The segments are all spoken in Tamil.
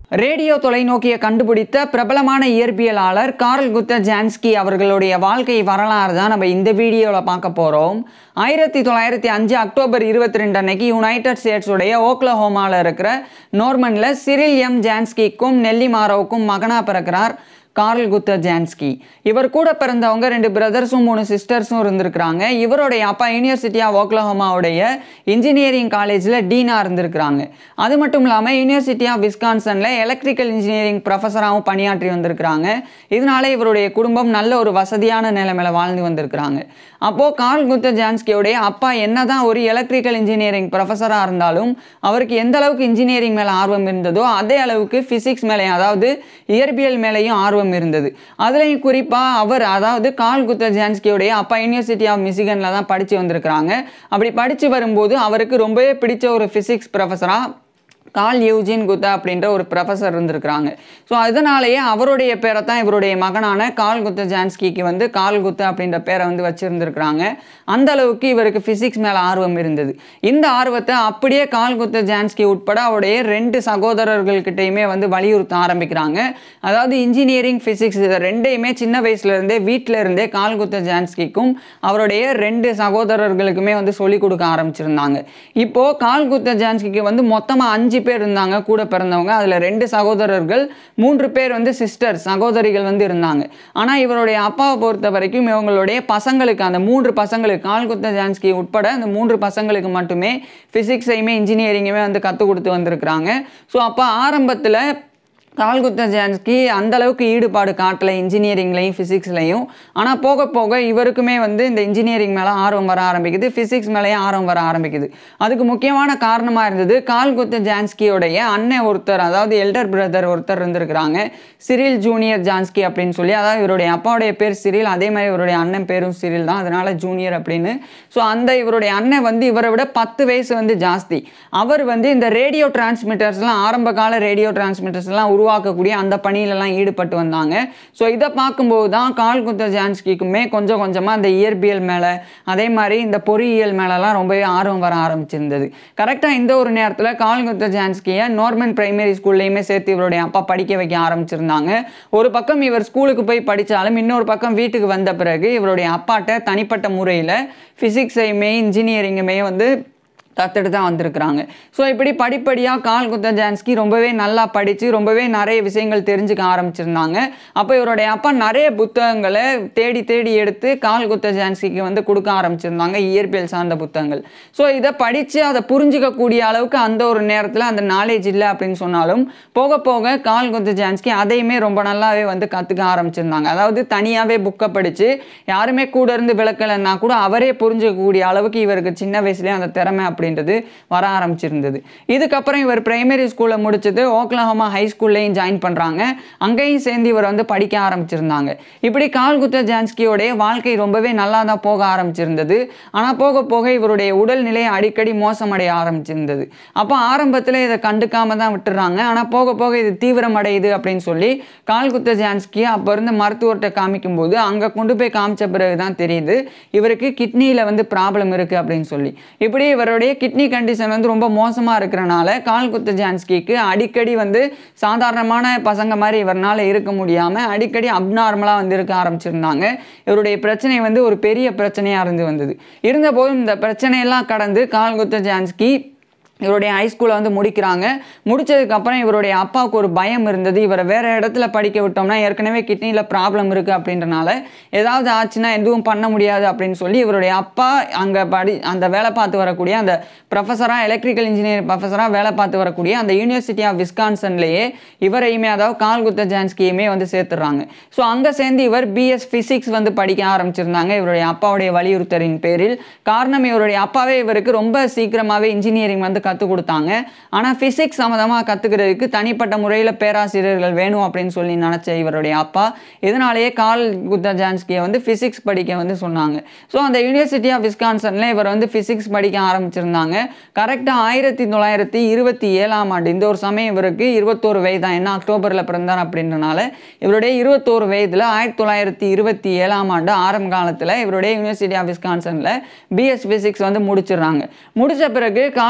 ரேடியோ தொலைநோக்கியை கண்டுபிடித்த பிரபலமான இயற்பியலாளர் கார்ல் குத்த ஜான்ஸ்கி அவர்களுடைய வாழ்க்கை வரலாறு தான் நம்ம இந்த வீடியோவில் பார்க்க போகிறோம் ஆயிரத்தி தொள்ளாயிரத்தி அஞ்சு அக்டோபர் இருபத்தி ரெண்டு அன்னைக்கு யுனைடெட் ஸ்டேட்ஸுடைய ஓக்லஹோமாவில் இருக்கிற நோர்மனில் சிரில் எம் ஜான்ஸ்கிக்கும் நெல்லி மாரோவுக்கும் மகனாக பிறக்கிறார் கார்ல் குத்த ஜான்ஸ்கி இவர் கூட பிறந்தவங்க ரெண்டு பிரதர்ஸும் மூணு சிஸ்டர்ஸும் இருந்திருக்கிறாங்க இவருடைய அப்பா யூனிவர்சிட்டி ஆஃப் ஓக்லஹோமாவுடைய இன்ஜினியரிங் காலேஜில் டீனாக இருந்திருக்கிறாங்க அது மட்டும் இல்லாமல் யூனிவர்சிட்டி ஆஃப் விஸ்கான்சனில் எலக்ட்ரிக்கல் இன்ஜினியரிங் ப்ரொஃபஸராகவும் பணியாற்றி வந்திருக்கிறாங்க இதனால இவருடைய குடும்பம் நல்ல ஒரு வசதியான நிலைமையில வாழ்ந்து வந்திருக்கிறாங்க அப்போது கார்ல் குத்த ஜான்ஸ்கியோடைய அப்பா என்னதான் ஒரு எலக்ட்ரிக்கல் இன்ஜினியரிங் ப்ரொஃபஸராக இருந்தாலும் அவருக்கு எந்த அளவுக்கு இன்ஜினியரிங் மேலே ஆர்வம் இருந்ததோ அதே அளவுக்கு ஃபிசிக்ஸ் மேலேயும் அதாவது இயற்பியல் மேலேயும் ஆர்வம் இருந்தது அதுலேயும் குறிப்பாக அவர் அதாவது கால் குத்த ஜான்ஸ்கியோடைய அப்பா யூனிவர்சிட்டி ஆஃப் மிசிகனில் தான் படித்து வந்திருக்கிறாங்க அப்படி படித்து வரும்போது அவருக்கு ரொம்பவே பிடிச்ச ஒரு ஃபிசிக்ஸ் ப்ரொஃபஸராக கால் யூஜின் குத்தா அப்படின்ற ஒரு ப்ரொஃபஸர் இருந்திருக்கிறாங்க ஸோ அதனாலேயே அவருடைய பேரை தான் இவருடைய மகனான கால் குத்த ஜான்ஸ்கிக்கு வந்து கால் குத்த அப்படின்ற பேரை வந்து வச்சுருந்துருக்கிறாங்க அந்த அளவுக்கு இவருக்கு ஃபிசிக்ஸ் மேலே ஆர்வம் இருந்தது இந்த ஆர்வத்தை அப்படியே கால் குத்த ஜான்ஸ்கி உட்பட அவருடைய ரெண்டு சகோதரர்கள்கிட்டையுமே வந்து வலியுறுத்த ஆரம்பிக்கிறாங்க அதாவது இன்ஜினியரிங் ஃபிசிக்ஸ் இதை ரெண்டையுமே சின்ன வயசுலேருந்தே வீட்டில் இருந்தே கால் குத்த ஜான்ஸ்கிக்கும் அவருடைய ரெண்டு சகோதரர்களுக்குமே வந்து சொல்லிக் கொடுக்க ஆரம்பிச்சிருந்தாங்க இப்போது கால் குத்த ஜான்ஸ்கிக்கு வந்து மொத்தமாக அஞ்சு பேர் இருந்தாங்க கூட பிறந்தவங்க அதில் ரெண்டு சகோதரர்கள் மூன்று பேர் வந்து சிஸ்டர் சகோதரிகள் வந்து இருந்தாங்க ஆனால் இவருடைய அப்பாவை பொறுத்த வரைக்கும் இவங்களுடைய பசங்களுக்கு அந்த மூன்று பசங்களுக்கு கால் குத்த ஜான்ஸ்கி உட்பட அந்த மூன்று பசங்களுக்கு மட்டுமே ஃபிசிக்ஸையுமே இன்ஜினியரிங்குமே வந்து கற்றுக் கொடுத்து வந்திருக்கிறாங்க ஸோ அப்போ ஆரம்பத்தில் கால்குத்த ஜான்ஸ்கி அந்த அளவுக்கு ஈடுபாடு காட்டலை இன்ஜினியரிங்லையும் ஃபிசிக்ஸ்லையும் ஆனால் போக போக இவருக்குமே வந்து இந்த இன்ஜினியரிங் மேலே ஆர்வம் வர ஆரம்பிக்குது ஃபிசிக்ஸ் மேலேயும் ஆர்வம் வர ஆரம்பிக்குது அதுக்கு முக்கியமான காரணமாக இருந்தது கால்குத்த ஜான்ஸ்கியோடைய அண்ணன் ஒருத்தர் அதாவது எல்டர் பிரதர் ஒருத்தர் இருந்திருக்கிறாங்க சிரில் ஜூனியர் ஜான்ஸ்கி அப்படின்னு சொல்லி அதாவது இவருடைய அப்பாவுடைய பேர் சிரில் அதே மாதிரி இவருடைய அண்ணன் பேரும் சிரில் தான் அதனால ஜூனியர் அப்படின்னு ஸோ அந்த இவருடைய அண்ணன் வந்து இவரை விட பத்து வயசு வந்து ஜாஸ்தி அவர் வந்து இந்த ரேடியோ டிரான்ஸ்மிட்டர்ஸ்லாம் ஆரம்ப கால ரேடியோ டிரான்ஸ்மிட்டர்ஸ்லாம் உருவாக்கக்கூடிய அந்த பணியிலலாம் ஈடுபட்டு வந்தாங்க ஸோ இதை பார்க்கும்போது தான் கால் குத்த ஜான்ஸ்கிக்குமே கொஞ்சம் கொஞ்சமாக இந்த இயற்பியல் மேலே அதே மாதிரி இந்த பொறியியல் மேலெலாம் ரொம்பவே ஆர்வம் வர ஆரம்பிச்சிருந்தது கரெக்டாக இந்த ஒரு நேரத்தில் கால் குத்த ஜான்ஸ்கியை நார்மன் பிரைமரி ஸ்கூல்லையுமே சேர்த்து இவருடைய அப்பா படிக்க வைக்க ஆரம்பிச்சிருந்தாங்க ஒரு பக்கம் இவர் ஸ்கூலுக்கு போய் படித்தாலும் இன்னொரு பக்கம் வீட்டுக்கு வந்த பிறகு இவருடைய அப்பாட்ட தனிப்பட்ட முறையில் ஃபிசிக்ஸையுமே இன்ஜினியரிங்குமே வந்து கற்றுட்டு தான் வந்திருக்கிறாங்க ஸோ இப்படி படிப்படியாக கால் குத்த ஜான்ஸ்கி ரொம்பவே நல்லா படித்து ரொம்பவே நிறைய விஷயங்கள் தெரிஞ்சுக்க ஆரம்பிச்சிருந்தாங்க அப்போ இவருடைய அப்பா நிறைய புத்தகங்களை தேடி தேடி எடுத்து கால் குத்த ஜான்ஸ்கிக்கு வந்து கொடுக்க ஆரம்பிச்சிருந்தாங்க இயற்பியல் சார்ந்த புத்தகங்கள் ஸோ இதை படித்து அதை புரிஞ்சிக்கக்கூடிய அளவுக்கு அந்த ஒரு நேரத்தில் அந்த நாலேஜ் இல்லை அப்படின்னு சொன்னாலும் போக போக கால் குத்த ஜான்ஸ்கி அதையுமே ரொம்ப நல்லாவே வந்து கற்றுக்க ஆரம்பிச்சிருந்தாங்க அதாவது தனியாகவே புக்கை படித்து யாருமே கூட இருந்து விளக்கலைன்னா கூட அவரே புரிஞ்சிக்கக்கூடிய அளவுக்கு இவருக்கு சின்ன வயசுலேயே அந்த திறமை அப்படி அப்படின்றது வர ஆரம்பிச்சிருந்தது இதுக்கப்புறம் இவர் பிரைமரி ஸ்கூலில் முடிச்சது ஓக்லஹோமா ஹை ஸ்கூல்லையும் ஜாயின் பண்ணுறாங்க அங்கேயும் சேர்ந்து இவர் வந்து படிக்க ஆரம்பிச்சிருந்தாங்க இப்படி கால்குத்த ஜான்ஸ்கியோடைய வாழ்க்கை ரொம்பவே நல்லா தான் போக ஆரம்பிச்சிருந்தது ஆனால் போக போக இவருடைய உடல்நிலை அடிக்கடி மோசமடைய ஆரம்பிச்சிருந்தது அப்போ ஆரம்பத்தில் இதை கண்டுக்காம தான் விட்டுறாங்க ஆனால் போக போக இது தீவிரமடையுது அப்படின்னு சொல்லி கால்குத்த ஜான்ஸ்கி அப்போ இருந்து மருத்துவர்கிட்ட காமிக்கும் போது அங்கே கொண்டு போய் காமிச்ச பிறகு தான் தெரியுது இவருக்கு கிட்னியில் வந்து ப்ராப்ளம் இருக்குது அப்படின்னு சொல்லி இப்படி இவருடைய கிட்னி கண்டிஷன் வந்து ரொம்ப மோசமாக இருக்கிறனால கால் குத்து ஜான்ஸ்கிக்கு அடிக்கடி வந்து சாதாரணமான பசங்க மாதிரி இவரால் இருக்க முடியாமல் அடிக்கடி அப்நார்மலாக வந்து இருக்க ஆரம்பிச்சிருந்தாங்க இவருடைய பிரச்சனை வந்து ஒரு பெரிய பிரச்சனையாக இருந்து வந்தது இருந்தபோதும் இந்த பிரச்சனையெல்லாம் கடந்து கால் குத்த ஜான்ஸ்கி இவருடைய ஹைஸ்கூலை வந்து முடிக்கிறாங்க முடிச்சதுக்கப்புறம் இவருடைய அப்பாவுக்கு ஒரு பயம் இருந்தது இவரை வேறு இடத்துல படிக்க விட்டோம்னா ஏற்கனவே கிட்னியில் ப்ராப்ளம் இருக்குது அப்படின்றனால ஏதாவது ஆச்சுன்னா எதுவும் பண்ண முடியாது அப்படின்னு சொல்லி இவருடைய அப்பா அங்கே படி அந்த வேலை பார்த்து வரக்கூடிய அந்த ப்ரொஃபஸராக எலக்ட்ரிக்கல் இன்ஜினியர் ப்ரொஃபஸராக வேலை பார்த்து வரக்கூடிய அந்த யூனிவர்சிட்டி ஆஃப் விஸ்கான்சன்லேயே இவரையுமே அதாவது கால்குத்த ஜான்ஸ்கியுமே வந்து சேர்த்துடுறாங்க ஸோ அங்கே சேர்ந்து இவர் பிஎஸ் ஃபிசிக்ஸ் வந்து படிக்க ஆரம்பிச்சிருந்தாங்க இவருடைய அப்பாவுடைய வலியுறுத்தலின் பேரில் காரணம் இவருடைய அப்பாவே இவருக்கு ரொம்ப சீக்கிரமாகவே இன்ஜினியரிங் வந்து கற்றுக் கொடுத்தாங்க ஆனால் ஃபிசிக்ஸ் சம்மந்தமாக கற்றுக்கிறதுக்கு தனிப்பட்ட முறையில் பேராசிரியர்கள் வேணும் அப்படின்னு சொல்லி நினச்ச இவருடைய அப்பா இதனாலேயே கால் குத்த ஜான்ஸ்கியை வந்து ஃபிசிக்ஸ் படிக்க வந்து சொன்னாங்க ஸோ அந்த யூனிவர்சிட்டி ஆஃப் விஸ்கான்சனில் இவர் வந்து ஃபிசிக்ஸ் படிக்க ஆரம்பிச்சிருந்தாங்க கரெக்டாக ஆயிரத்தி தொள்ளாயிரத்தி இருபத்தி ஏழாம் ஆண்டு இந்த ஒரு சமயம் இவருக்கு இருபத்தோரு வயது தான் என்ன அக்டோபரில் பிறந்தார் அப்படின்றனால இவருடைய இருபத்தோரு வயதில் ஆயிரத்தி தொள்ளாயிரத்தி இருபத்தி ஏழாம் ஆண்டு ஆரம்ப காலத்தில் இவருடைய யூனிவர்சிட்டி ஆஃப் விஸ்கான்சனில் பிஎஸ் ஃபிசிக்ஸ் வந்து முடிச்சிடுறாங்க முடிச்ச பிறகு கால் குத்த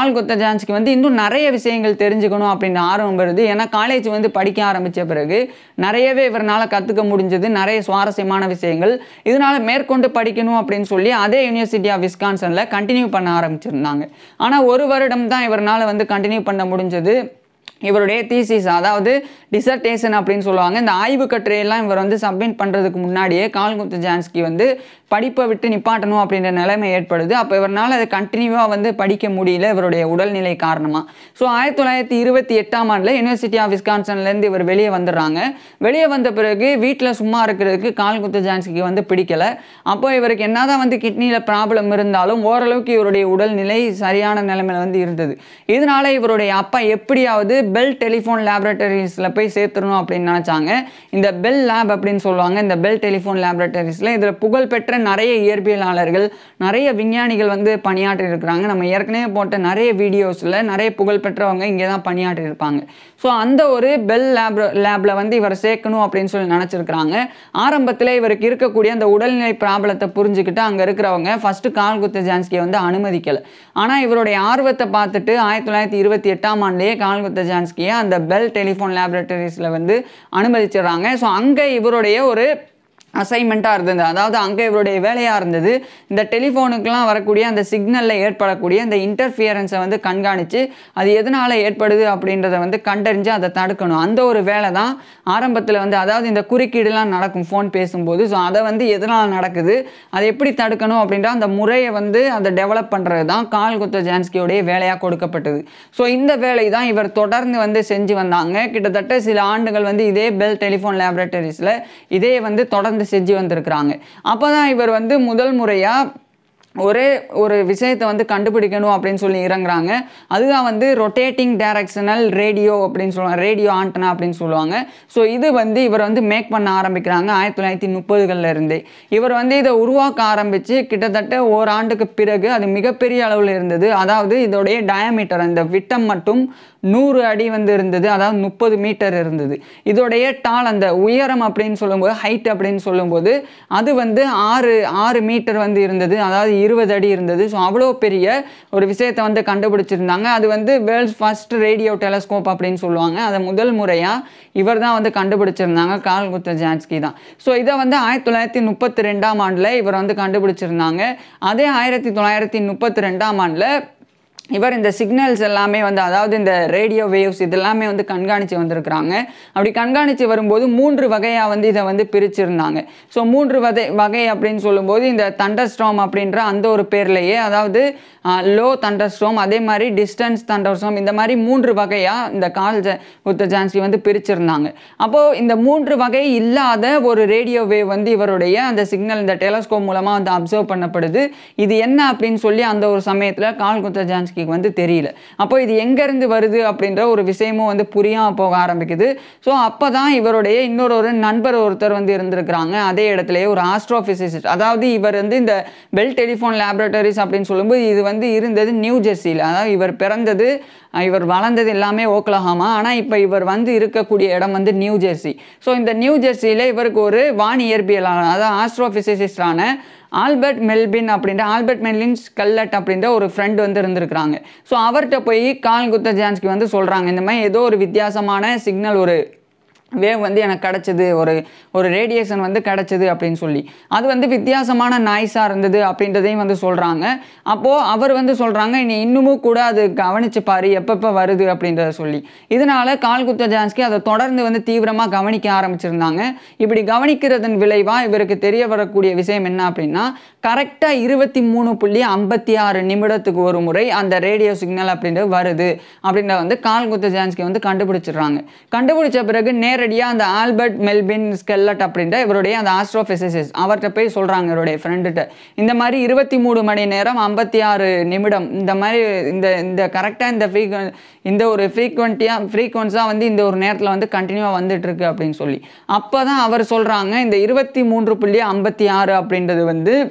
ஜான்ஸ்க்கு வந்து இன்னும் நிறைய விஷயங்கள் தெரிஞ்சுக்கணும் அப்படின்னு ஆர்வம் வருது ஏன்னா காலேஜ் வந்து படிக்க ஆரம்பித்த பிறகு நிறையவே இவரால் கற்றுக்க முடிஞ்சது நிறைய சுவாரஸ்யமான விஷயங்கள் இதனால மேற்கொண்டு படிக்கணும் அப்படின்னு சொல்லி அதே யூனிவர்சிட்டி ஆஃப் விஸ்கான்சனில் கண்டினியூ பண்ண ஆரம்பிச்சிருந்தாங்க ஆனால் ஒரு வருடம் தான் இவரால் வந்து கண்டினியூ பண்ண முடிஞ்சது இவருடைய தீசிஸ் அதாவது டிசர்டேஷன் அப்படின்னு சொல்லுவாங்க இந்த ஆய்வு கட்டுரையெல்லாம் இவர் வந்து சப்மிட் பண்ணுறதுக்கு முன்னாடியே கால்குத்து ஜான்ஸ்கி வந்து படிப்பை விட்டு நிப்பாட்டணும் அப்படின்ற நிலைமை ஏற்படுது அப்போ இவரால் அதை கண்டினியூவாக வந்து படிக்க முடியல இவருடைய உடல்நிலை காரணமாக ஸோ ஆயிரத்தி தொள்ளாயிரத்தி இருபத்தி எட்டாம் ஆண்டில் யூனிவர்சிட்டி ஆஃப் விஸ்கான்சன்லேருந்து இவர் வெளியே வந்துடுறாங்க வெளியே வந்த பிறகு வீட்டில் சும்மா இருக்கிறதுக்கு கால்குத்து ஜான்ஸ்கிக்கு வந்து பிடிக்கல அப்போ இவருக்கு என்னதான் வந்து கிட்னியில் ப்ராப்ளம் இருந்தாலும் ஓரளவுக்கு இவருடைய உடல்நிலை சரியான நிலைமையில் வந்து இருந்தது இதனால இவருடைய அப்பா எப்படியாவது பெல் டெலிஃபோன் லேபரட்டரிஸில் போய் சேர்த்துடணும் அப்படின்னு நினச்சாங்க இந்த பெல் லேப் அப்படின்னு சொல்லுவாங்க இந்த பெல் டெலிஃபோன் லேபரட்டரிஸில் இதில் புகழ்பெற்ற நிறைய இயற்பியலாளர்கள் நிறைய விஞ்ஞானிகள் வந்து பணியாற்றி இருக்கிறாங்க நம்ம ஏற்கனவே போட்ட நிறைய வீடியோஸில் நிறைய புகழ்பெற்றவங்க இங்கே தான் பணியாற்றி இருப்பாங்க ஸோ அந்த ஒரு பெல் லேப் லேபில் வந்து இவரை சேர்க்கணும் அப்படின்னு சொல்லி நினச்சிருக்கிறாங்க ஆரம்பத்தில் இவருக்கு இருக்கக்கூடிய அந்த உடல்நிலை ப்ராப்ளத்தை புரிஞ்சுக்கிட்டு அங்கே இருக்கிறவங்க ஃபஸ்ட்டு கால் குத்த ஜான்ஸ்கியை வந்து அனுமதிக்கலை ஆனால் இவருடைய ஆர்வத்தை பார்த்துட்டு ஆயிரத்தி தொள்ளாயிரத்தி இருபத்தி எட்டாம் ஆண்டுலேயே கால் குத்த ஜான்ஸ்கியை அந்த பெல் டெலிஃபோன் லேபரட்டரிஸில் வந்து அனுமதிச்சிடுறாங்க ஸோ அங்கே இவருடைய ஒரு அசைன்மெண்ட்டாக இருந்தது அதாவது அங்கே இவருடைய வேலையாக இருந்தது இந்த டெலிஃபோனுக்கெலாம் வரக்கூடிய அந்த சிக்னலில் ஏற்படக்கூடிய அந்த இன்டர்ஃபியரன்ஸை வந்து கண்காணித்து அது எதனால் ஏற்படுது அப்படின்றத வந்து கண்டறிஞ்சு அதை தடுக்கணும் அந்த ஒரு வேலை தான் ஆரம்பத்தில் வந்து அதாவது இந்த குறுக்கீடுலாம் நடக்கும் ஃபோன் பேசும்போது ஸோ அதை வந்து எதனால் நடக்குது அதை எப்படி தடுக்கணும் அப்படின்ற அந்த முறையை வந்து அதை டெவலப் பண்ணுறது தான் கால் குத்த ஜான்ஸ்கியோடைய வேலையாக கொடுக்கப்பட்டது ஸோ இந்த வேலை தான் இவர் தொடர்ந்து வந்து செஞ்சு வந்தாங்க கிட்டத்தட்ட சில ஆண்டுகள் வந்து இதே பெல் டெலிஃபோன் லேபரேட்டரிஸில் இதே வந்து தொடர்ந்து தொடர்ந்து செஞ்சு வந்திருக்கிறாங்க அப்போ தான் இவர் வந்து முதல் முறையாக ஒரே ஒரு விஷயத்தை வந்து கண்டுபிடிக்கணும் அப்படின்னு சொல்லி இறங்குறாங்க அதுதான் வந்து ரொட்டேட்டிங் டைரக்ஷனல் ரேடியோ அப்படின்னு சொல்லுவாங்க ரேடியோ ஆண்டனா அப்படின்னு சொல்லுவாங்க ஸோ இது வந்து இவர் வந்து மேக் பண்ண ஆரம்பிக்கிறாங்க ஆயிரத்தி தொள்ளாயிரத்தி முப்பதுகளில் இருந்தே இவர் வந்து இதை உருவாக்க ஆரம்பித்து கிட்டத்தட்ட ஓராண்டுக்கு பிறகு அது மிகப்பெரிய அளவில் இருந்தது அதாவது இதோடைய டயமீட்டர் அந்த விட்டம் மட்டும் நூறு அடி வந்து இருந்தது அதாவது முப்பது மீட்டர் இருந்தது இதோடைய டால் அந்த உயரம் அப்படின்னு சொல்லும்போது ஹைட் அப்படின்னு சொல்லும்போது அது வந்து ஆறு ஆறு மீட்டர் வந்து இருந்தது அதாவது இருபது அடி இருந்தது ஸோ அவ்வளோ பெரிய ஒரு விஷயத்தை வந்து கண்டுபிடிச்சிருந்தாங்க அது வந்து வேர்ல்ட்ஸ் ஃபர்ஸ்ட் ரேடியோ டெலஸ்கோப் அப்படின்னு சொல்லுவாங்க அதை முதல் முறையாக இவர் தான் வந்து கண்டுபிடிச்சிருந்தாங்க கால் குத்த ஜான்ஸ்கி தான் ஸோ இதை வந்து ஆயிரத்தி தொள்ளாயிரத்தி முப்பத்தி ரெண்டாம் ஆண்டில் இவர் வந்து கண்டுபிடிச்சிருந்தாங்க அதே ஆயிரத்தி தொள்ளாயிரத்தி முப்பத்தி ரெண்டாம் ஆண்டில் இவர் இந்த சிக்னல்ஸ் எல்லாமே வந்து அதாவது இந்த ரேடியோ வேவ்ஸ் இதெல்லாமே வந்து கண்காணித்து வந்திருக்கிறாங்க அப்படி கண்காணித்து வரும்போது மூன்று வகையாக வந்து இதை வந்து பிரிச்சிருந்தாங்க ஸோ மூன்று வகை வகை அப்படின்னு சொல்லும்போது இந்த தண்டர் ஸ்ட்ரோம் அப்படின்ற அந்த ஒரு பேர்லேயே அதாவது லோ தண்டர் ஸ்ட்ரோம் அதே மாதிரி டிஸ்டன்ஸ் தண்டர் ஸ்ட்ரோம் இந்த மாதிரி மூன்று வகையாக இந்த கால் ஜ குத்த ஜான்சி வந்து பிரிச்சிருந்தாங்க அப்போது இந்த மூன்று வகை இல்லாத ஒரு ரேடியோ வேவ் வந்து இவருடைய அந்த சிக்னல் இந்த டெலஸ்கோப் மூலமாக வந்து அப்சர்வ் பண்ணப்படுது இது என்ன அப்படின்னு சொல்லி அந்த ஒரு சமயத்தில் கால் குத்த ஜான்ஸ்கி ஜான்ஸ்கிக்கு வந்து தெரியல அப்போ இது எங்கேருந்து வருது அப்படின்ற ஒரு விஷயமும் வந்து புரியாமல் போக ஆரம்பிக்குது ஸோ அப்போ தான் இவருடைய இன்னொரு ஒரு நண்பர் ஒருத்தர் வந்து இருந்திருக்கிறாங்க அதே இடத்துலயே ஒரு ஆஸ்ட்ரோஃபிசிஸ்ட் அதாவது இவர் வந்து இந்த பெல் டெலிஃபோன் லேபரேட்டரிஸ் அப்படின்னு சொல்லும்போது இது வந்து இருந்தது நியூ ஜெர்சியில் அதாவது இவர் பிறந்தது இவர் வளர்ந்தது எல்லாமே ஓக்லஹாமா ஆனால் இப்போ இவர் வந்து இருக்கக்கூடிய இடம் வந்து நியூ ஜெர்சி ஸோ இந்த நியூ ஜெர்சியில் இவருக்கு ஒரு வான் இயற்பியலாளர் அதாவது ஆஸ்ட்ரோஃபிசிசிஸ்டான ஆல்பர்ட் மெல்பின் அப்படின்ற ஆல்பர்ட் மெல்லின் ஸ்கல்லட் அப்படின்ற ஒரு ஃப்ரெண்ட் வந்து இருந்திருக்கிறாங்க ஸோ அவர்கிட்ட போய் கால் குத்த ஜான்ஸ்கி வந்து சொல்கிறாங்க இந்த மாதிரி ஏதோ ஒரு வித்தியாசமான சிக்னல் ஒரு வேவ் வந்து எனக்கு கிடச்சிது ஒரு ஒரு ரேடியேஷன் வந்து கிடச்சிது அப்படின்னு சொல்லி அது வந்து வித்தியாசமான நாய்ஸாக இருந்தது அப்படின்றதையும் வந்து சொல்கிறாங்க அப்போது அவர் வந்து சொல்கிறாங்க நீ இன்னமும் கூட அது கவனிச்சு பாரு எப்பப்போ வருது அப்படின்றத சொல்லி இதனால் கால்குத்த ஜான்ஸ்கி அதை தொடர்ந்து வந்து தீவிரமாக கவனிக்க ஆரம்பிச்சிருந்தாங்க இப்படி கவனிக்கிறதன் விளைவாக இவருக்கு தெரிய வரக்கூடிய விஷயம் என்ன அப்படின்னா கரெக்டாக இருபத்தி மூணு புள்ளி ஐம்பத்தி ஆறு நிமிடத்துக்கு ஒரு முறை அந்த ரேடியோ சிக்னல் அப்படின்றது வருது அப்படின்றத வந்து கால்குத்த ஜான்ஸ்கி வந்து கண்டுபிடிச்சிடுறாங்க கண்டுபிடிச்ச பிறகு நேரடியாக அந்த ஆல்பர்ட் மெல்பின் ஸ்கெல்லட் அப்படின்ற இவருடைய அந்த ஆஸ்ட்ரோஃபிசிசிஸ் அவர்கிட்ட போய் சொல்கிறாங்க இவருடைய ஃப்ரெண்டுகிட்ட இந்த மாதிரி இருபத்தி மூணு மணி நேரம் ஐம்பத்தி ஆறு நிமிடம் இந்த மாதிரி இந்த இந்த கரெக்டாக இந்த ஃப்ரீக்வன் இந்த ஒரு ஃப்ரீக்வெண்ட்டியாக ஃப்ரீக்வன்ஸாக வந்து இந்த ஒரு நேரத்தில் வந்து கண்டினியூவாக வந்துட்டு இருக்கு அப்படின்னு சொல்லி அப்போ தான் அவர் சொல்கிறாங்க இந்த இருபத்தி மூன்று புள்ளி ஐம்பத்தி ஆறு அப்படின்றது வந்து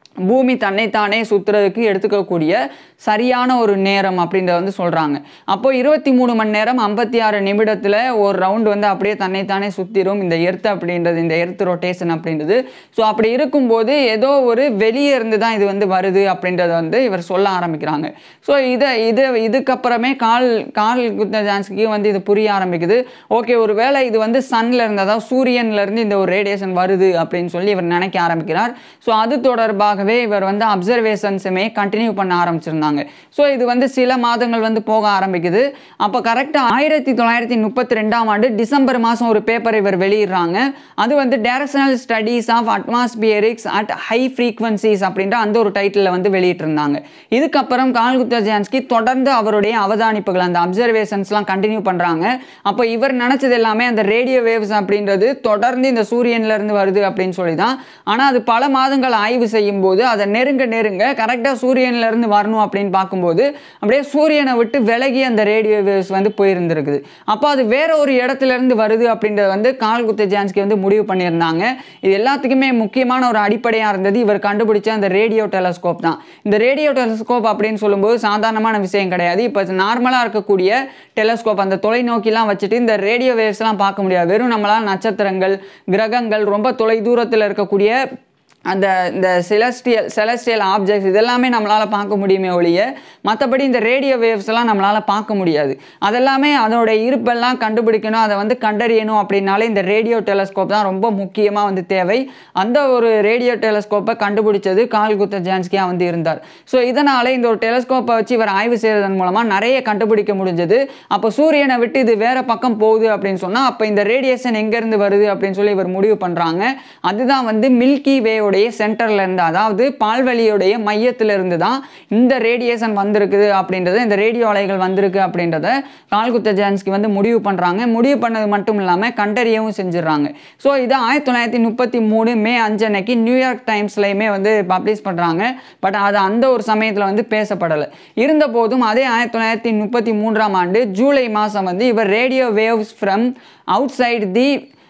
பூமி தன்னைத்தானே சுற்றுறதுக்கு எடுத்துக்கக்கூடிய சரியான ஒரு நேரம் அப்படின்றத வந்து சொல்கிறாங்க அப்போ இருபத்தி மூணு மணி நேரம் ஐம்பத்தி ஆறு நிமிடத்தில் ஒரு ரவுண்ட் வந்து அப்படியே தன்னைத்தானே சுற்றிடும் இந்த எர்த் அப்படின்றது இந்த எர்த் ரொட்டேஷன் அப்படின்றது ஸோ அப்படி இருக்கும்போது ஏதோ ஒரு வெளியே இருந்து தான் இது வந்து வருது அப்படின்றத வந்து இவர் சொல்ல ஆரம்பிக்கிறாங்க ஸோ இதை இது இதுக்கப்புறமே கால் கால் குத்த ஜான்ஸ்க்கு வந்து இது புரிய ஆரம்பிக்குது ஓகே ஒரு வேளை இது வந்து சன்ல இருந்து அதாவது சூரியன்ல இருந்து இந்த ஒரு ரேடியேஷன் வருது அப்படின்னு சொல்லி இவர் நினைக்க ஆரம்பிக்கிறார் ஸோ அது தொடர்பாகவே இவர் வந்து அப்சர்வேஷன்ஸுமே கண்டினியூ பண்ண ஆரம்பிச்சிருந்தாங்க ஸோ இது வந்து சில மாதங்கள் வந்து போக ஆரம்பிக்குது அப்போ கரெக்டாக ஆயிரத்தி தொள்ளாயிரத்தி முப்பத்தி ரெண்டாம் ஆண்டு டிசம்பர் மாதம் ஒரு பேப்பர் இவர் வெளியிடுறாங்க அது வந்து directional studies of atmospherics at high frequencies அப்படின்ற அந்த ஒரு டைட்டிலில் வந்து வெளியிட்டிருந்தாங்க இதுக்கப்புறம் கால்குப்தா ஜான்ஸ்கி தொடர்ந்து அவருடைய அவதானிப்புகள் அந்த அப்சர்வேஷன்ஸ்லாம் கண்டினியூ பண்ணுறாங்க அப்போ இவர் நினச்சது எல்லாமே அந்த ரேடியோ வேவ்ஸ் அப்படின்றது தொடர்ந்து இந்த சூரியன்ல இருந்து வருது அப்படின்னு சொல்லி தான் ஆனால் அது பல மாதங்கள் ஆய்வு செய்யும் போது அதை நெருங்க நெருங்க கரெக்டாக சூரியன்ல இருந்து வரணும் அப்படின்னு பார்க்கும்போது அப்படியே சூரியனை விட்டு விலகி அந்த ரேடியோ வேவ்ஸ் வந்து போயிருந்திருக்குது அப்போ அது வேற ஒரு இடத்துல இருந்து வருது அப்படின்றத வந்து கால் குத்த ஜான்ஸ்கி வந்து முடிவு பண்ணியிருந்தாங்க இது எல்லாத்துக்குமே முக்கியமான ஒரு அடிப்படையாக இருந்தது இவர் கண்டுபிடிச்ச அந்த ரேடியோ டெலஸ்கோப் தான் இந்த ரேடியோ டெலஸ்கோப் அப்படின்னு சொல்லும்போது சாதாரணமான விஷயம் கிடையாது இப்போ நார்மலாக இருக்கக்கூடிய டெலஸ்கோப் அந்த தொலைநோக்கிலாம் வச்சுட்டு இந்த ரேடியோ வேவ்ஸ்லாம் பார்க்க முடியாது வெறும் நம்மளால் நட்சத்திரங்கள் கிரகங்கள் ரொம்ப தொலை தூரத்தில் இருக்கக்கூடிய அந்த இந்த செலஸ்டியல் செலஸ்டியல் ஆப்ஜெக்ட்ஸ் இதெல்லாமே நம்மளால் பார்க்க முடியுமே ஒழிய மற்றபடி இந்த ரேடியோ வேவ்ஸ் எல்லாம் நம்மளால் பார்க்க முடியாது அதெல்லாமே அதோட இருப்பெல்லாம் கண்டுபிடிக்கணும் அதை வந்து கண்டறியணும் அப்படின்னாலே இந்த ரேடியோ டெலஸ்கோப் தான் ரொம்ப முக்கியமாக வந்து தேவை அந்த ஒரு ரேடியோ டெலஸ்கோப்பை கண்டுபிடிச்சது கால் குத்த ஜான்ஸ்கியா வந்து இருந்தார் ஸோ இதனால் இந்த ஒரு டெலஸ்கோப்பை வச்சு இவர் ஆய்வு செய்கிறதன் மூலமாக நிறைய கண்டுபிடிக்க முடிஞ்சது அப்போ சூரியனை விட்டு இது வேற பக்கம் போகுது அப்படின்னு சொன்னால் அப்போ இந்த ரேடியேஷன் எங்கேருந்து வருது அப்படின்னு சொல்லி இவர் முடிவு பண்ணுறாங்க அதுதான் வந்து மில்கி வே உடைய சென்டர்ல இருந்து அதாவது பால்வெளியுடைய மையத்துல இருந்து தான் இந்த ரேடியேஷன் வந்திருக்குது அப்படின்றது இந்த ரேடியோ அலைகள் வந்திருக்கு அப்படின்றத கால்குத்த ஜான்ஸ்கி வந்து முடிவு பண்றாங்க முடிவு பண்ணது மட்டும் இல்லாமல் கண்டறியவும் செஞ்சிடறாங்க ஸோ இது ஆயிரத்தி தொள்ளாயிரத்தி முப்பத்தி மூணு மே அஞ்சு அன்னைக்கு நியூயார்க் டைம்ஸ்லையுமே வந்து பப்ளிஷ் பண்றாங்க பட் அது அந்த ஒரு சமயத்தில் வந்து பேசப்படலை இருந்த போதும் அதே ஆயிரத்தி தொள்ளாயிரத்தி முப்பத்தி மூன்றாம் ஆண்டு ஜூலை மாதம் வந்து இவர் radio waves from outside the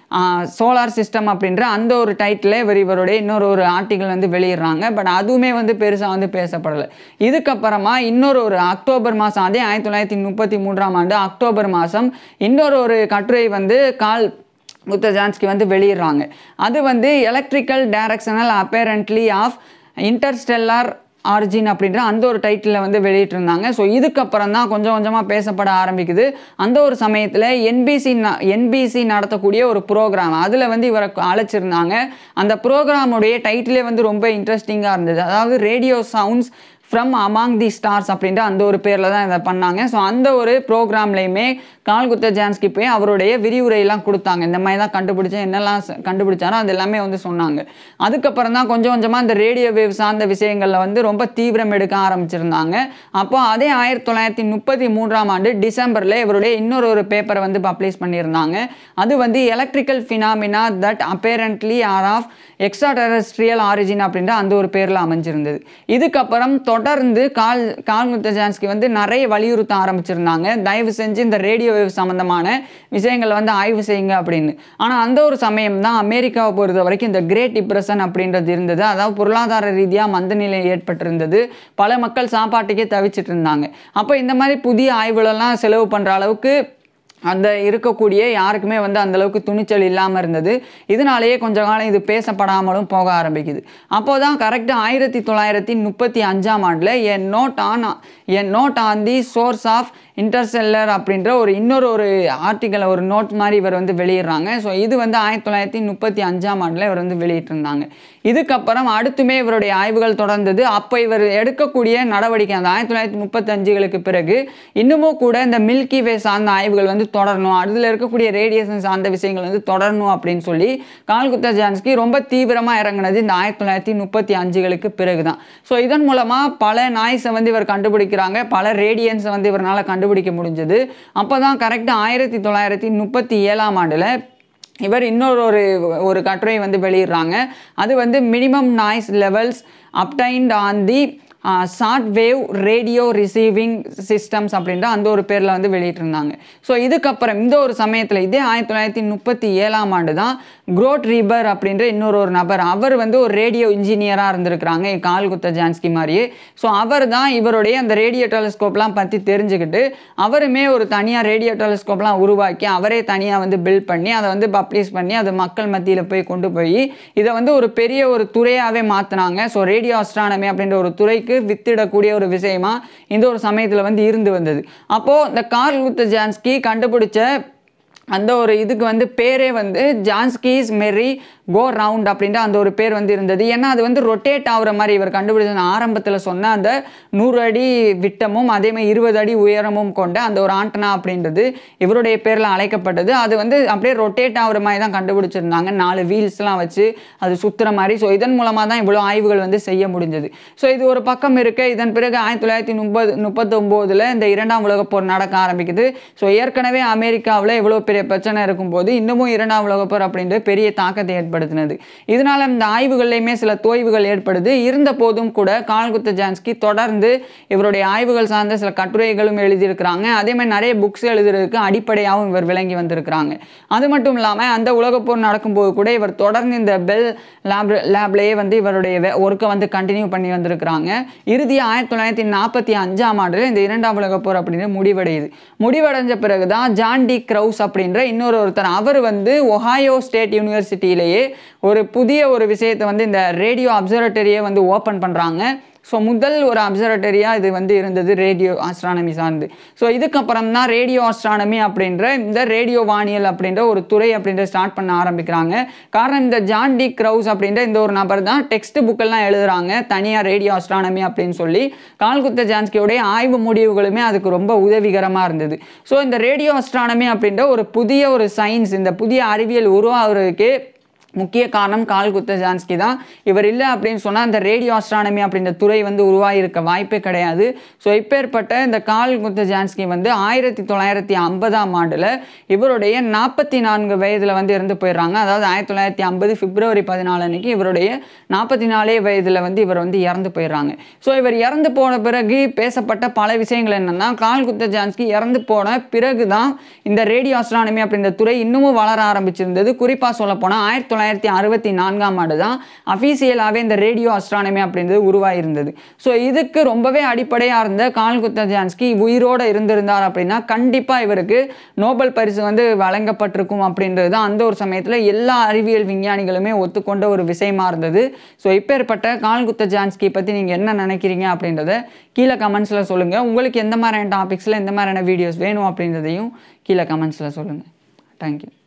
solar system அப்படின்ற அந்த ஒரு டைட்டில் இவர் இவருடைய இன்னொரு ஒரு ஆர்டிகல் வந்து வெளியிடுறாங்க பட் அதுவுமே வந்து பெருசாக வந்து பேசப்படலை இதுக்கப்புறமா இன்னொரு ஒரு அக்டோபர் மாதம் அதே ஆயிரத்தி தொள்ளாயிரத்தி முப்பத்தி மூன்றாம் ஆண்டு அக்டோபர் மாதம் இன்னொரு ஒரு கட்டுரை வந்து கால் முத்த ஜான்ஸ்கி வந்து வெளியிடுறாங்க அது வந்து electrical directional apparently of interstellar origin அப்படின்ற அந்த ஒரு டைட்டிலில் வந்து வெளியிட்டிருந்தாங்க ஸோ இதுக்கப்புறம் தான் கொஞ்சம் கொஞ்சமாக பேசப்பட ஆரம்பிக்குது அந்த ஒரு சமயத்தில் என்பிசி என்பிசி நடத்தக்கூடிய ஒரு ப்ரோக்ராம் அதில் வந்து இவரை அழைச்சிருந்தாங்க அந்த ப்ரோக்ராமுடைய டைட்டிலே வந்து ரொம்ப இன்ட்ரெஸ்டிங்காக இருந்தது அதாவது radio sounds from among the stars அப்படின்ற அந்த ஒரு பேரில் தான் இதை பண்ணாங்க ஸோ அந்த ஒரு ப்ரோக்ராம்லையுமே கால்குத்த ஜான்ஸ்கி போய் அவருடைய விரிவுரையெல்லாம் கொடுத்தாங்க இந்த மாதிரி தான் கண்டுபிடிச்சேன் என்னெல்லாம் ச- கண்டுபிடிச்சாரோ அது எல்லாமே வந்து சொன்னாங்க அதுக்கப்புறம் தான் கொஞ்சம் கொஞ்சமாக இந்த ரேடியோ வேவ் சார்ந்த விஷயங்களில் வந்து ரொம்ப தீவிரம் எடுக்க ஆரம்பிச்சிருந்தாங்க அப்போ அதே ஆயிரத்தி தொள்ளாயிரத்தி முப்பத்தி மூன்றாம் ஆண்டு டிசம்பரில் இவருடைய இன்னொரு ஒரு பேப்பரை வந்து பப்ளிஷ் பண்ணியிருந்தாங்க அது வந்து electrical phenomena that apparently are of extraterrestrial origin அப்படின்ற அந்த ஒரு பேரில் அமைஞ்சிருந்தது இதுக்கப்புறம் தொடர்ந்து கால் கால்முத்த ஜான்ஸ்கி வந்து நிறைய வலியுறுத்த ஆரம்பிச்சிருந்தாங்க தயவு செஞ்சு இந்த ரேடியோ வேவ் சம்மந்தமான விஷயங்களை வந்து ஆய்வு செய்யுங்க அப்படின்னு ஆனால் அந்த ஒரு சமயம் தான் அமெரிக்காவை பொறுத்த வரைக்கும் இந்த கிரேட் டிப்ரெஷன் அப்படின்றது இருந்தது அதாவது பொருளாதார ரீதியாக மந்தநிலை ஏற்பட்டிருந்தது பல மக்கள் சாப்பாட்டுக்கே தவிச்சிட்டு இருந்தாங்க அப்போ இந்த மாதிரி புதிய ஆய்வுகளெல்லாம் செலவு பண்ணுற அளவுக்கு அந்த இருக்கக்கூடிய யாருக்குமே வந்து அந்த அளவுக்கு துணிச்சல் இல்லாமல் இருந்தது இதனாலேயே கொஞ்ச காலம் இது பேசப்படாமலும் போக ஆரம்பிக்குது அப்போ தான் கரெக்டாக ஆயிரத்தி தொள்ளாயிரத்தி முப்பத்தி அஞ்சாம் ஆண்டில் a note on a note on the source of interstellar அப்படின்ற ஒரு இன்னொரு ஒரு ஆர்டிக்கலை ஒரு நோட் மாதிரி இவர் வந்து வெளியிடுறாங்க ஸோ இது வந்து ஆயிரத்தி தொள்ளாயிரத்தி முப்பத்தி அஞ்சாம் ஆண்டில் இவர் வந்து வெளியிட்டிருந்தாங்க இதுக்கப்புறம் அடுத்துமே இவருடைய ஆய்வுகள் தொடர்ந்தது அப்போ இவர் எடுக்கக்கூடிய நடவடிக்கை அந்த ஆயிரத்தி தொள்ளாயிரத்தி முப்பத்தஞ்சுகளுக்கு பிறகு இன்னமும் கூட இந்த மில்கி வே சார்ந்த ஆய்வுகள் வந்து தொடரணும் அதில் இருக்கக்கூடிய ரேடியேஷன் சார்ந்த விஷயங்கள் வந்து தொடரணும் அப்படின்னு சொல்லி கால்குத்தா ஜான்ஸ்கி ரொம்ப தீவிரமாக இறங்குனது இந்த ஆயிரத்தி தொள்ளாயிரத்தி முப்பத்தி அஞ்சுகளுக்கு பிறகு தான் ஸோ இதன் மூலமாக பல நாய்ஸை வந்து இவர் கண்டுபிடிக்கிறாங்க பல ரேடியன்ஸை வந்து இவரால் கண்டுபிடிக்க முடிஞ்சது அப்போ தான் கரெக்டாக ஆயிரத்தி தொள்ளாயிரத்தி முப்பத்தி ஏழாம் ஆண்டில் இவர் இன்னொரு ஒரு ஒரு கட்டுரை வந்து வெளியிடுறாங்க அது வந்து minimum noise levels obtained on the short wave radio receiving systems அப்படின்ற அந்த ஒரு பேரில் வந்து வெளியிட்டிருந்தாங்க ஸோ இதுக்கப்புறம் இந்த ஒரு சமயத்தில் இதே ஆயிரத்தி தொள்ளாயிரத்தி முப்பத்தி ஏழாம் ஆண்டு தான் குரோட் ரீபர் அப்படின்ற இன்னொரு ஒரு நபர் அவர் வந்து ஒரு ரேடியோ இன்ஜினியராக இருந்திருக்கிறாங்க கால் குத்த ஜான்ஸ்கி மாதிரியே ஸோ அவர் தான் இவருடைய அந்த ரேடியோ டெலஸ்கோப்லாம் பற்றி தெரிஞ்சுக்கிட்டு அவருமே ஒரு தனியாக ரேடியோ டெலஸ்கோப்லாம் உருவாக்கி அவரே தனியாக வந்து பில்ட் பண்ணி அதை வந்து பப்ளிஷ் பண்ணி அதை மக்கள் மத்தியில் போய் கொண்டு போய் இதை வந்து ஒரு பெரிய ஒரு துறையாகவே மாற்றினாங்க ஸோ ரேடியோ அஸ்ட்ரானமி அப்படின்ற ஒரு துறைக்கு வித்திடக்கூடிய ஒரு விஷயமா இந்த ஒரு சமயத்தில் வந்து இருந்து வந்தது அப்போது இந்த கார்ல் குத்த ஜான்ஸ்கி கண்டுபிடிச்ச அந்த ஒரு இதுக்கு வந்து பேரே வந்து ஜான்ஸ்கீஸ் மெரி கோ ரவுண்ட் அப்படின்ற அந்த ஒரு பேர் வந்து இருந்தது ஏன்னா அது வந்து ரொட்டேட் ஆகுற மாதிரி இவர் கண்டுபிடிச்ச ஆரம்பத்தில் சொன்ன அந்த நூறு அடி விட்டமும் அதே மாதிரி இருபது அடி உயரமும் கொண்ட அந்த ஒரு ஆண்டனா அப்படின்றது இவருடைய பேரில் அழைக்கப்பட்டது அது வந்து அப்படியே ரொட்டேட் ஆகுற மாதிரி தான் கண்டுபிடிச்சிருந்தாங்க நாலு வீல்ஸ்லாம் வச்சு அது சுற்றுற மாதிரி ஸோ இதன் மூலமாக தான் இவ்வளோ ஆய்வுகள் வந்து செய்ய முடிஞ்சது ஸோ இது ஒரு பக்கம் இருக்க இதன் பிறகு ஆயிரத்தி தொள்ளாயிரத்தி முப்பது முப்பத்தொம்போதில் இந்த இரண்டாம் உலகப் போர் நடக்க ஆரம்பிக்குது ஸோ ஏற்கனவே அமெரிக்காவில் இவ்வளோ பெரிய பிரச்சனை இருக்கும்போது இன்னமும் இரண்டாம் உலகப் போர் அப்படின்ற பெரிய தாக்கத்தை ஏற்படுத்தினது இதனால இந்த ஆய்வுகள்லையுமே சில தோய்வுகள் ஏற்படுது இருந்த போதும் கூட கால்குத்த ஜான்ஸ்கி தொடர்ந்து இவருடைய ஆய்வுகள் சார்ந்த சில கட்டுரைகளும் எழுதியிருக்கிறாங்க அதே மாதிரி நிறைய புக்ஸ் எழுதுறதுக்கு அடிப்படையாகவும் இவர் விளங்கி வந்திருக்கிறாங்க அது மட்டும் இல்லாமல் அந்த உலகப் போர் நடக்கும்போது கூட இவர் தொடர்ந்து இந்த பெல் லேப் லேப்லேயே வந்து இவருடைய ஒர்க்கை வந்து கண்டினியூ பண்ணி வந்திருக்கிறாங்க இறுதியாக ஆயிரத்தி தொள்ளாயிரத்தி நாற்பத்தி அஞ்சாம் ஆண்டில் இந்த இரண்டாம் உலகப் போர் அப்படின்னு முடிவடையுது முடிவடைஞ்ச பிறகு தான் ஜான் டி க்ரௌஸ் அப்படின்ற இன்னொரு ஒருத்தர் அவர் வந்து ஒஹாயோ ஸ்டேட் யூனிவர்சிட்டியிலேயே ஒரு புதிய ஒரு விஷயத்தை வந்து இந்த ரேடியோ அப்சர்வேட்டரியை வந்து ஓப்பன் பண்ணுறாங்க ஸோ முதல் ஒரு அப்சர்வேட்டரியாக இது வந்து இருந்தது ரேடியோ ஆஸ்ட்ரானமி சார்ந்து ஸோ இதுக்கப்புறம் தான் ரேடியோ ஆஸ்ட்ரானமி அப்படின்ற இந்த ரேடியோ வானியல் அப்படின்ற ஒரு துறை அப்படின்ற ஸ்டார்ட் பண்ண ஆரம்பிக்கிறாங்க காரணம் இந்த ஜான் டி க்ரௌஸ் அப்படின்ற இந்த ஒரு நபர் தான் டெக்ஸ்ட் புக்கெல்லாம் எழுதுறாங்க தனியாக ரேடியோ ஆஸ்ட்ரானமி அப்படின்னு சொல்லி கால்குத்த ஜான்ஸ்கியோடைய ஆய்வு முடிவுகளுமே அதுக்கு ரொம்ப உதவிகரமாக இருந்தது ஸோ இந்த ரேடியோ ஆஸ்ட்ரானமி அப்படின்ற ஒரு புதிய ஒரு சயின்ஸ் இந்த புதிய அறிவியல் உருவாகிறதுக்கு முக்கிய காரணம் கால் குத்த ஜான்ஸ்கி தான் இவர் இல்லை அப்படின்னு சொன்னால் அந்த ரேடியோ ஆஸ்ட்ரானமி அப்படின்ற துறை வந்து உருவாகியிருக்க வாய்ப்பே கிடையாது ஸோ இப்பேற்பட்ட இந்த கால் குத்த ஜான்ஸ்கி வந்து ஆயிரத்தி தொள்ளாயிரத்தி ஐம்பதாம் ஆண்டில் இவருடைய நாற்பத்தி நான்கு வயதில் வந்து இறந்து போயிடுறாங்க அதாவது ஆயிரத்தி தொள்ளாயிரத்தி ஐம்பது பிப்ரவரி பதினாலு அன்னைக்கு இவருடைய நாற்பத்தி நாலே வயதில் வந்து இவர் வந்து இறந்து போயிடுறாங்க ஸோ இவர் இறந்து போன பிறகு பேசப்பட்ட பல விஷயங்கள் என்னென்னா கால் குத்த ஜான்ஸ்கி இறந்து போன பிறகு தான் இந்த ரேடியோ ஆஸ்ட்ரானமி அப்படின்ற துறை இன்னமும் வளர ஆரம்பிச்சிருந்தது குறிப்பாக சொல்ல போனால் ஆயிரத்தி தொள்ளாயிரத்தி அறுபத்தி நான்காம் ஆண்டு தான் அஃபீஷியலாகவே இந்த ரேடியோ ஆஸ்ட்ரானமி அப்படின்றது உருவாயிருந்தது ஸோ இதுக்கு ரொம்பவே அடிப்படையாக இருந்த கால் குத்த ஜான்ஸ்கி உயிரோடு இருந்திருந்தார் அப்படின்னா கண்டிப்பாக இவருக்கு நோபல் பரிசு வந்து வழங்கப்பட்டிருக்கும் அப்படின்றது தான் அந்த ஒரு சமயத்தில் எல்லா அறிவியல் விஞ்ஞானிகளுமே ஒத்துக்கொண்ட ஒரு விஷயமா இருந்தது ஸோ இப்பேற்பட்ட கால் குத்த ஜான்ஸ்கி பற்றி நீங்கள் என்ன நினைக்கிறீங்க அப்படின்றத கீழே கமெண்ட்ஸில் சொல்லுங்கள் உங்களுக்கு எந்த மாதிரியான டாபிக்ஸில் எந்த மாதிரியான வீடியோஸ் வேணும் அப்படின்றதையும் கீழே கமெண்ட்ஸில் சொல்லுங்கள் தேங்க்யூ